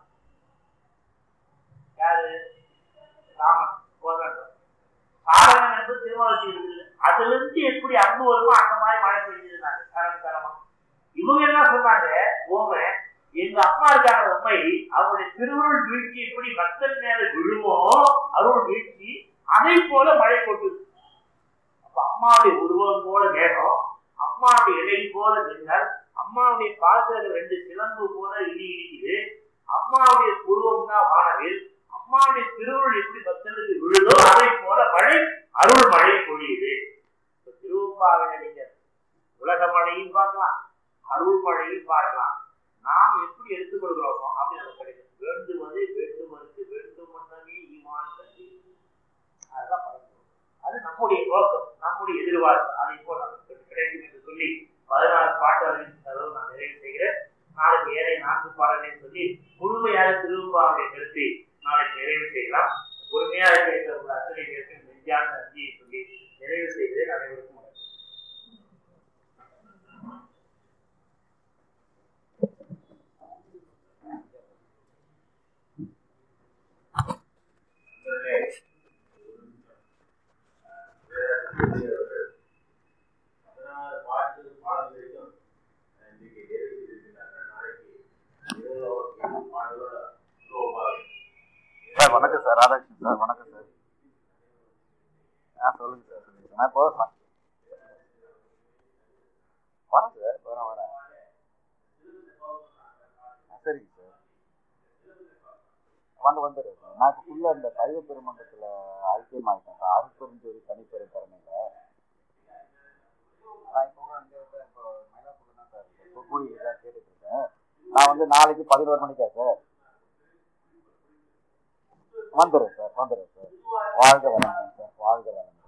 யாரு ராமன் கோதண்டம் சாரகன் என்பது திருமணத்தில் இருக்குது அதுல இருந்து எப்படி அன்பு வருமோ அந்த மாதிரி மழை பெய்ஞ்சிருந்தாங்க தரம் தரமா இவங்க என்ன சொன்னாங்க ஓமன் எங்க அம்மா இருக்காங்க உண்மை அவருடைய திருவருள் வீழ்ச்சி எப்படி பக்தன் மேல விழுமோ அருள் வீழ்ச்சி அதை போல மழை கொட்டுது அப்ப அம்மாவுடைய உருவம் போல மேகம் அம்மாவுடைய இலை போல மின்னல் அம்மாவுடைய பாதத்துல ரெண்டு சிலம்பு போல இடி இடிக்குது அம்மாவுடைய உருவம் தான் வானவில் அம்மாவுடைய திருவருள் எப்படி பக்தனுக்கு விழுதோ அதை போல மழை அருள் மழை பொழியுது இப்ப திருவம்பாவில நீங்க உலக மழையும் பார்க்கலாம் அருள் மழையும் பார்க்கலாம் நாம் எப்படி எடுத்துக்கொள்கிறோமோ அப்படி நமக்கு கிடைக்கும் வேண்டுவது வேண்டுவதற்கு வேண்டுமன்னவே ஈமான் தந்தி அதுதான் பரம்பரை அது நம்முடைய நோக்கம் நம்முடைய எதிர்பார்ப்பு அதை போல் நமக்கு கிடைக்கும் என்று சொல்லி பதினாறு பாடல்களின் அளவு நான் நிறைவு செய்கிறேன் நாளைக்கு ஏழை நான்கு பாடல்களை சொல்லி முழுமையாக திருவம்பாவுடைய கருத்தை நாளைக்கு நிறைவு செய்யலாம் பொறுமையாக கேட்கிற அத்தனை பேருக்கு நெஞ்சான நன்றியை சொல்லி நிறைவு செய்கிறேன் அனைவருக்கும் வணக்கம் பதினாறு பாட்டு பாடல்களையும் இன்றைக்கு நிறைவு செய்திருக்கிறாங்க நாளைக்கு இருபது பாடலோட உருவமாக சார் வணக்கம் சார் ராதாகிருஷ்ணன் சார் வணக்கம் சார் ஆ சொல்லுங்க சார் சொல்லுங்க சார் நான் இப்போ வரேன் வரேன் சார் வரேன் வரேன் ஆ சரிங்க சார் வந்து வந்துடுறேன் சார் நான் இப்போ ஃபுல்லாக இந்த சைவ பெருமண்டத்தில் ஐக்கியம் ஆகிட்டேன் சார் அருட்பெருஞ்சோதி தனிப்பெரு திறமையில் நான் இப்போ அங்கே இப்போ மயிலாப்பூர் தான் சார் இப்போ கூடியில் தான் கேட்டுட்டு இருக்கேன் நான் வந்து நாளைக்கு பதினோரு மணிக்கா சார் வந்துடுறேன் சார் வந்துடுறேன் சார் வாழ்க வளமுடன் சார் வாழ்க வளமுடன்